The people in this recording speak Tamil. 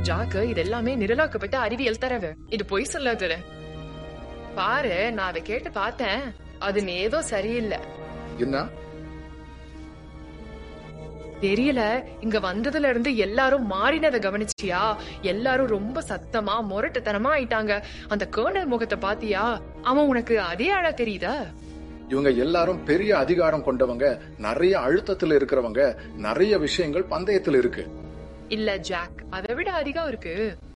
ஜாக்கு இது எல்லாமே நிரலாக்கப்பட்ட அறிவியல் தரவு இது பொய் சொல்லாது பாரு நான் அதை கேட்டு பார்த்தேன் அது ஏதோ சரியில்லை என்ன தெரியல இங்க வந்ததுல இருந்து எல்லாரும் மாறினத கவனிச்சியா எல்லாரும் ரொம்ப சத்தமா முரட்டுத்தனமா ஆயிட்டாங்க அந்த கேர்னல் முகத்தை பாத்தியா அவன் உனக்கு அதே ஆளா தெரியுதா இவங்க எல்லாரும் பெரிய அதிகாரம் கொண்டவங்க நிறைய அழுத்தத்துல இருக்கிறவங்க நிறைய விஷயங்கள் பந்தயத்துல இருக்கு இல்ல ஜாக் அதை விட அதிகம் இருக்கு